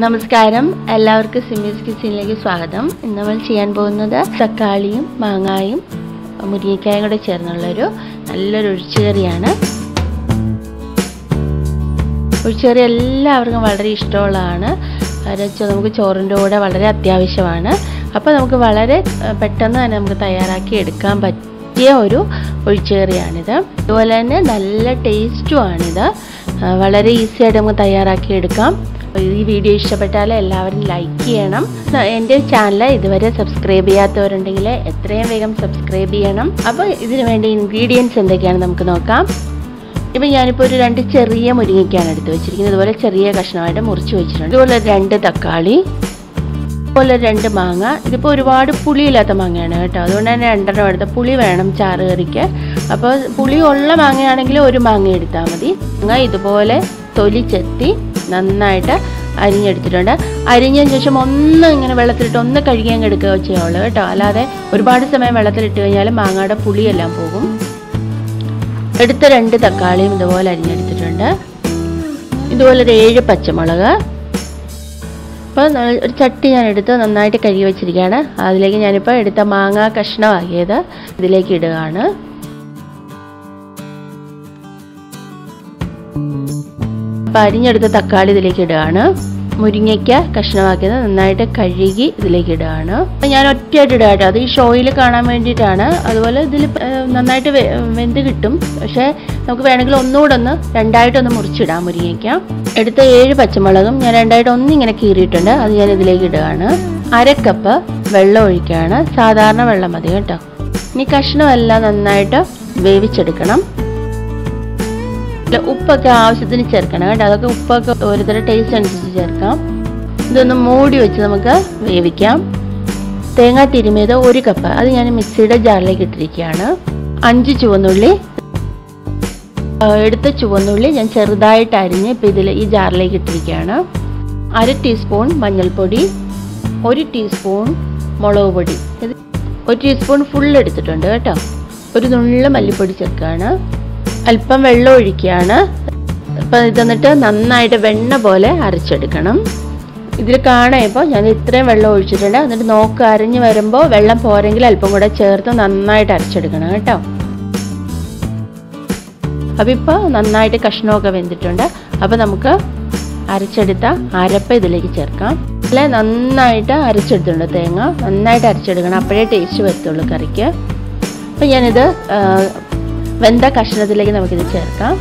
നമസ്കാരം എല്ലാവർക്കും സിമ്മീസ് കിച്ചണിലേക്ക് സ്വാഗതം ഇന്ന് നമ്മൾ ചെയ്യാൻ പോകുന്നത് തക്കാളിയും മാങ്ങായും മുരിങ്ങക്കായും കൂടെ ചേർന്നുള്ളൊരു നല്ലൊരു ഒഴിച്ചുകറിയാണ് ഒഴിച്ചുകറി എല്ലാവർക്കും വളരെ ഇഷ്ടമുള്ളതാണ് അത് വെച്ചാൽ നമുക്ക് ചോറിൻ്റെ കൂടെ വളരെ അത്യാവശ്യമാണ് അപ്പോൾ നമുക്ക് വളരെ ഏഹ്, പെട്ടെന്ന് തന്നെ നമുക്ക് തയ്യാറാക്കി എടുക്കാൻ പറ്റിയ ഒരു ഒഴിച്ചുകറിയാണിത് അതുപോലെ തന്നെ നല്ല ടേസ്റ്റുമാണിത് ആ, വളരെ ഈസി ആയിട്ട് നമുക്ക് തയ്യാറാക്കി എടുക്കാം ഈ വീഡിയോ ഇഷ്ടപ്പെട്ടാൽ എല്ലാവരും ലൈക്ക് ചെയ്യണം എൻ്റെ ചാനൽ ഇതുവരെ സബ്സ്ക്രൈബ് ചെയ്യാത്തവരുണ്ടെങ്കിൽ എത്രയും വേഗം സബ്സ്ക്രൈബ് ചെയ്യണം അപ്പോൾ ഇതിന് വേണ്ട ഇൻഗ്രീഡിയൻസ് എന്തൊക്കെയാണെന്ന് നമുക്ക് നോക്കാം ഇപ്പം ഞാനിപ്പോൾ ഒരു രണ്ട് ചെറിയ മുരിങ്ങയ്ക്കാണ് എടുത്ത് വെച്ചിരിക്കുന്നത് ഇതുപോലെ ചെറിയ കഷ്ണമായിട്ട് മുറിച്ച് വെച്ചിട്ടുണ്ട് ഇതുപോലെ രണ്ട് തക്കാളി ഇതുപോലെ രണ്ട് മാങ്ങ ഇതിപ്പോൾ ഒരുപാട് പുളിയില്ലാത്ത മാങ്ങയാണ് കേട്ടോ അതുകൊണ്ട് തന്നെ രണ്ടെണ്ണം എടുത്ത പുളി വേണം ചാറ് കറിക്ക് അപ്പോൾ പുളി ഉള്ള മാങ്ങയാണെങ്കിൽ ഒരു മാങ്ങ എടുത്താൽ മതി മാങ്ങ ഇതുപോലെ തൊലി ചെത്തി നന്നായിട്ട് അരിഞ്ഞെടുത്തിട്ടുണ്ട് അരിഞ്ഞതിന് ശേഷം ഒന്ന് ഇങ്ങനെ വെള്ളത്തിലിട്ട് ഒന്ന് കഴുകിയാൻ എടുക്കുക ചെയ്യുള്ളൂ കേട്ടോ അല്ലാതെ ഒരുപാട് സമയം വെള്ളത്തിലിട്ട് കഴിഞ്ഞാൽ മാങ്ങയുടെ പുളിയെല്ലാം പോകും എടുത്ത രണ്ട് തക്കാളിയും ഇതുപോലെ അരിഞ്ഞെടുത്തിട്ടുണ്ട് ഇതുപോലെ ഒരു ഏഴ് പച്ചമുളക് അപ്പോൾ ഒരു ചട്ടി ഞാൻ എടുത്ത് നന്നായിട്ട് കഴുകി വെച്ചിരിക്കുകയാണ് അതിലേക്ക് ഞാനിപ്പോൾ എടുത്ത മാങ്ങ കഷ്ണമാക്കിയത് ഇതിലേക്ക് ഇടുകയാണ് അപ്പോൾ അരിഞ്ഞെടുത്ത തക്കാളി ഇതിലേക്ക് ഇടുകയാണ് മുരിങ്ങയ്ക്ക കഷ്ണമാക്കിയത് നന്നായിട്ട് കഴുകി ഇതിലേക്ക് ഇടുകയാണ് അപ്പോൾ ഞാൻ ഒറ്റയായിട്ട് ഇടുക കേട്ടോ അത് ഈ ഷോയിൽ കാണാൻ വേണ്ടിയിട്ടാണ് അതുപോലെ ഇതിൽ ഏഹ്, നന്നായിട്ട് വെ- വെന്ത് കിട്ടും പക്ഷേ നമുക്ക് വേണമെങ്കിൽ ഒന്നുകൂടെ ഒന്ന് രണ്ടായിട്ടൊന്ന് മുറിച്ചിടാം മുരിങ്ങയ്ക്ക എടുത്ത ഏഴ് പച്ചമുളകും ഞാൻ രണ്ടായിട്ട് ഒന്നിങ്ങനെ കീറിയിട്ടുണ്ട് അത് ഞാൻ ഇതിലേക്ക് ഇടുകയാണ് അര കപ്പ് വെള്ളം ഒഴിക്കുകയാണ് സാധാരണ വെള്ളം മതി കേട്ടോ ഇനി കഷ്ണമെല്ലാം നന്നായിട്ട് വേവിച്ചെടുക്കണം ഇല്ല, ഉപ്പൊക്കെ ആവശ്യത്തിന് ചേർക്കണം കേട്ടോ അതൊക്കെ ഉപ്പൊക്കെ ഓരോരുത്തരുടെ ടേസ്റ്റ് അനുസരിച്ച് ചേർക്കാം ഇതൊന്ന് മൂടി വെച്ച് നമുക്ക് വേവിക്കാം തേങ്ങ തിരുമിയത് ഒരു കപ്പ് അത് ഞാൻ മിക്സിയുടെ ജാറിലേക്ക് ഇട്ടിരിക്കുകയാണ് അഞ്ച് ചുവന്നുള്ളി ആ, എടുത്ത ചുവന്നുള്ളി ഞാൻ ചെറുതായിട്ട് അരിഞ്ഞ് ഇപ്പം ഇതിൽ ഈ ജാറിലേക്ക് ഇട്ടിരിക്കുകയാണ് അര ടീസ്പൂൺ മഞ്ഞൾപ്പൊടി ഒരു ടീസ്പൂൺ മുളക് പൊടി ഇത് ഒരു ടീസ്പൂൺ ഫുൾ എടുത്തിട്ടുണ്ട് കേട്ടോ ഒരു നുള്ളു മല്ലിപ്പൊടി ചേർക്കുകയാണ് അല്പം വെള്ളം ഒഴിക്കുകയാണ് അപ്പം ഇത് എന്നിട്ട് നന്നായിട്ട് വെണ്ണ പോലെ അരച്ചെടുക്കണം ഇതിൽ കാണാം ഇപ്പോൾ ഞാൻ ഇത്രയും വെള്ളം ഒഴിച്ചിട്ടുണ്ട് എന്നിട്ട് നോക്ക് അരഞ്ഞ് വരുമ്പോൾ വെള്ളം പോരെങ്കിൽ അല്പം കൂടെ ചേർത്ത് നന്നായിട്ട് അരച്ചെടുക്കണം കേട്ടോ അപ്പോൾ ഇപ്പോൾ നന്നായിട്ട് കഷ്ണമൊക്കെ വെന്തിട്ടുണ്ട് അപ്പോൾ നമുക്ക് അരച്ചെടുത്ത അരപ്പ് ഇതിലേക്ക് ചേർക്കാം അല്ലെ നന്നായിട്ട് അരച്ചെടുത്തിട്ടുണ്ട് തേങ്ങ നന്നായിട്ട് അരച്ചെടുക്കണം അപ്പോഴേ ടേസ്റ്റ് വരത്തുള്ളൂ കറിക്ക് അപ്പം ഞാനിത് ആ, വെന്ത കഷ്ണത്തിലേക്ക് നമുക്കിത് ചേർക്കാം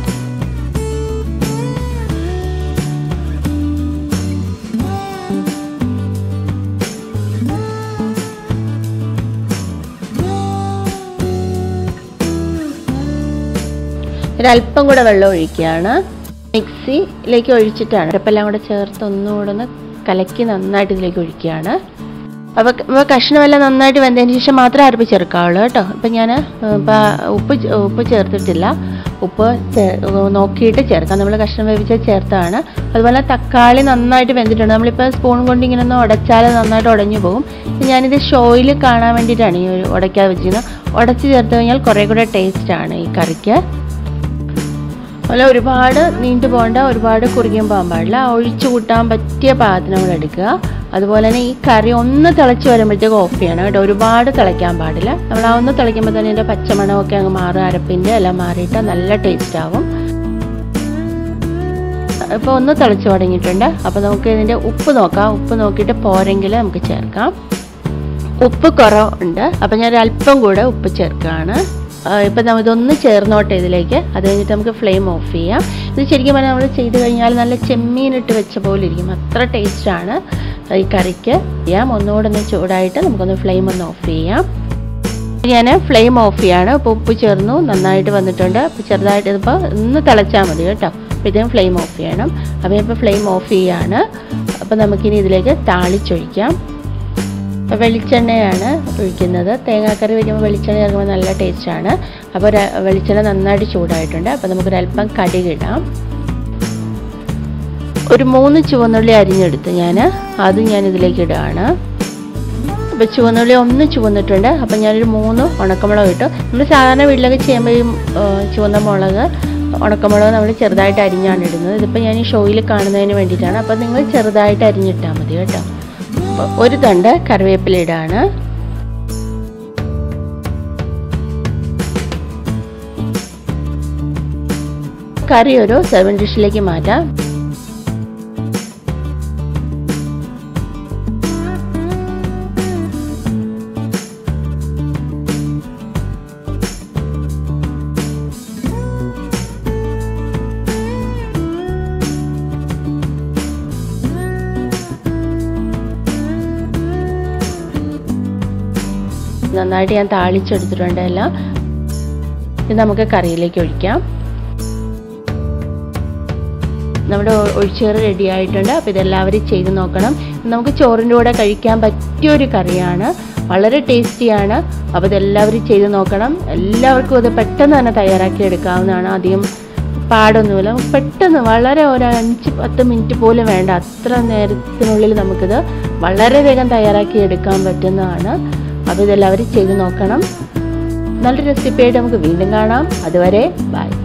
ഒരല്പം കൂടെ വെള്ളം ഒഴിക്കുകയാണ് മിക്സിയിലേക്ക് ഒഴിച്ചിട്ടാണ് അരപ്പെല്ലാം കൂടെ ചേർത്ത് ഒന്നുകൂടെ ഒന്ന് കലക്കി നന്നായിട്ട് ഇതിലേക്ക് ഒഴിക്കുകയാണ് അപ്പോൾ ഇപ്പോൾ കഷ്ണമെല്ലാം നന്നായിട്ട് വെന്തതിന് ശേഷം മാത്രമേ അരപ്പ് ചേർക്കാവുള്ളൂ കേട്ടോ ഇപ്പം ഞാൻ ഇപ്പം ഉപ്പ് ചേ- ഉപ്പ് ചേർത്തിട്ടില്ല ഉപ്പ് ചേ- നോക്കിയിട്ട് ചേർക്കാം നമ്മൾ കഷ്ണം വേവിച്ച് ചേർത്താണ് അതുപോലെ തക്കാളി നന്നായിട്ട് വെന്തിട്ടുണ്ട് നമ്മളിപ്പോൾ സ്പൂൺ കൊണ്ട് ഇങ്ങനെ ഒന്ന് ഉടച്ചാൽ നന്നായിട്ട് ഉടഞ്ഞു പോകും ഞാനിത് ഷോയിൽ കാണാൻ വേണ്ടിയിട്ടാണ് ഈ ഒരു ഉടയ്ക്കാതെ വെച്ചിരിക്കുന്നത് ഉടച്ച് ചേർത്ത് കഴിഞ്ഞാൽ കുറേ കൂടെ ടേസ്റ്റാണ് ഈ കറിക്ക് അതുപോലെ ഒരുപാട് നീണ്ടു പോകേണ്ട ഒരുപാട് കുറുകിയും പോകാൻ പാടില്ല ഒഴിച്ചു കൂട്ടാൻ പറ്റിയ പാകത്തിന് നമ്മൾ എടുക്കുക അതുപോലെ തന്നെ ഈ കറി ഒന്ന് തിളച്ച് വരുമ്പോഴത്തേക്ക് ഓഫ് ചെയ്യണം കേട്ടോ ഒരുപാട് തിളയ്ക്കാൻ പാടില്ല നമ്മൾ ആ ഒന്ന് തിളയ്ക്കുമ്പോൾ തന്നെ ഇതിൻ്റെ പച്ചമണമൊക്കെ അങ്ങ് മാറും അരപ്പിൻ്റെ എല്ലാം മാറിയിട്ട് നല്ല ടേസ്റ്റ് ആവും ഇപ്പോൾ ഒന്ന് തിളച്ച് തുടങ്ങിയിട്ടുണ്ട് അപ്പോൾ നമുക്ക് ഇതിൻ്റെ ഉപ്പ് നോക്കാം ഉപ്പ് നോക്കിയിട്ട് പോരെങ്കിൽ നമുക്ക് ചേർക്കാം ഉപ്പ് കുറവുണ്ട് അപ്പം ഞാൻ ഒരു അല്പം കൂടെ ഉപ്പ് ചേർക്കുകയാണ് ഇപ്പം നമ്മൾ ഇതൊന്ന് ചേർന്നോട്ടെ ഇതിലേക്ക് അത് കഴിഞ്ഞിട്ട് നമുക്ക് ഫ്ലെയിം ഓഫ് ചെയ്യാം ഇത് ശരിക്കും പറഞ്ഞാൽ നമ്മൾ ചെയ്ത് കഴിഞ്ഞാൽ നല്ല ചെമ്മീനിട്ട് വെച്ച പോലെ ഇരിക്കും അത്ര ടേസ്റ്റാണ് ഈ കറിക്ക് ചെയ്യാം ഒന്നുകൂടെ ഒന്ന് ചൂടായിട്ട് നമുക്കൊന്ന് ഫ്ലെയിം ഒന്ന് ഓഫ് ചെയ്യാം ഞാൻ ഫ്ലെയിം ഓഫ് ചെയ്യാണ് ഇപ്പോൾ ഉപ്പ് ചേർന്നു നന്നായിട്ട് വന്നിട്ടുണ്ട് അപ്പോൾ ചെറുതായിട്ട് ഇതിപ്പോൾ ഒന്ന് തിളച്ചാൽ മതി കേട്ടോ അപ്പോഴത്തേക്കും ഫ്ലെയിം ഓഫ് ചെയ്യണം അപ്പോൾ ഇപ്പോൾ ഫ്ലെയിം ഓഫ് ചെയ്യാണ് അപ്പോൾ നമുക്കിനി ഇതിലേക്ക് താളിച്ചൊഴിക്കാം അപ്പോൾ വെളിച്ചെണ്ണയാണ് ഒഴിക്കുന്നത് തേങ്ങാക്കറി വയ്ക്കുമ്പോൾ വെളിച്ചെണ്ണ ചേർക്കുമ്പോൾ നല്ല ടേസ്റ്റാണ് അപ്പോൾ ഒരു വെളിച്ചെണ്ണ നന്നായിട്ട് ചൂടായിട്ടുണ്ട് അപ്പോൾ നമുക്കൊരല്പം കടുകിടാം ഒരു മൂന്ന് ചുവന്നുള്ളി അരിഞ്ഞെടുത്ത് ഞാൻ അത് ഞാൻ ഇതിലേക്ക് ഇടുകയാണ് അപ്പോൾ ചുവന്നുള്ളി ഒന്ന് ചുവന്നിട്ടുണ്ട് അപ്പോൾ ഞാനൊരു മൂന്ന് ഉണക്കമുളക് ഇട്ടു നമ്മൾ സാധാരണ വീട്ടിലൊക്കെ ചെയ്യുമ്പോൾ ഈ ആ, ചുവന്ന മുളക് ഉണക്കമുളക് നമ്മൾ ചെറുതായിട്ട് അരിഞ്ഞാണ് ഇടുന്നത് ഇതിപ്പോൾ ഞാൻ ഈ ഷോയിൽ കാണുന്നതിന് വേണ്ടിയിട്ടാണ് അപ്പോൾ നിങ്ങൾ ചെറുതായിട്ട് അരിഞ്ഞിട്ടാൽ മതി കേട്ടോ അപ്പോൾ ഒരു തണ്ട് കറിവേപ്പില ഇടാണ് കറി ഒരു സെവൻ ഡിഷിലേക്ക് മാറ്റാം നന്നായിട്ട് ഞാൻ താളിച്ചെടുത്തിട്ടുണ്ട് എല്ലാം ഇത് നമുക്ക് കറിയിലേക്ക് ഒഴിക്കാം നമ്മുടെ ഒഴിച്ചേറ് റെഡി ആയിട്ടുണ്ട് അപ്പോൾ ഇതെല്ലാവരും ചെയ്ത് നോക്കണം നമുക്ക് ചോറിൻ്റെ കൂടെ കഴിക്കാൻ പറ്റിയ ഒരു കറിയാണ് വളരെ ടേസ്റ്റിയാണ് അപ്പോൾ ഇതെല്ലാവരും ചെയ്ത് നോക്കണം എല്ലാവർക്കും ഇത് പെട്ടെന്ന് തന്നെ തയ്യാറാക്കി എടുക്കാവുന്നതാണ് അധികം പാടൊന്നുമില്ല നമുക്ക് പെട്ടെന്ന് വളരെ ഒരു അഞ്ച് പത്ത് മിനിറ്റ് പോലും വേണ്ട അത്ര നേരത്തിനുള്ളിൽ നമുക്കിത് വളരെ വേഗം തയ്യാറാക്കി എടുക്കാൻ പറ്റുന്നതാണ് അപ്പോൾ ഇതെല്ലാവരും ചെയ്ത് നോക്കണം നല്ല റെസിപ്പിയായിട്ട് നമുക്ക് വീണ്ടും കാണാം അതുവരെ ബൈ